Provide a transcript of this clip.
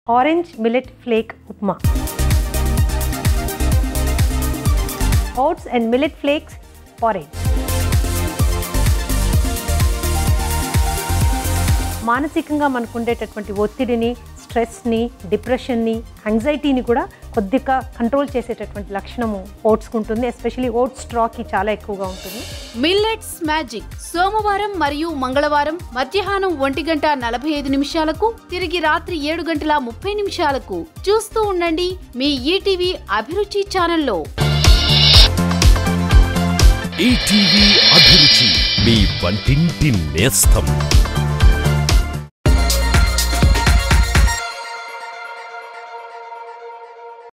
orange millet flake upma oats and millet flakes orange మానసికంగా మనకు ఉండేటటువంటి ఒత్తిడిని స్ట్రెస్ని డిప్రెషన్ని యాంగ్జైటీని కూడా కొద్దిగా కంట్రోల్ చేసేటటువంటి లక్షణము ఓట్స్కి ఉంటుంది ఎస్పెషలీ ఓట్స్ స్ట్రాకి చాలా ఎక్కువగా ఉంటుంది మిల్లెట్స్ మ్యాజిక్ సోమవారం మరియు మంగళవారం మధ్యాహ్నం ఒంటి గంట నలభై ఐదు నిమిషాలకు తిరిగి రాత్రి ఏడు గంటల ముప్పై నిమిషాలకు చూస్తూ ఉండండి మీ ఈటీవీ అభిరుచి ఛానల్లో ఈటీవీ అభిరుచి మీ వంటింటి నేస్తం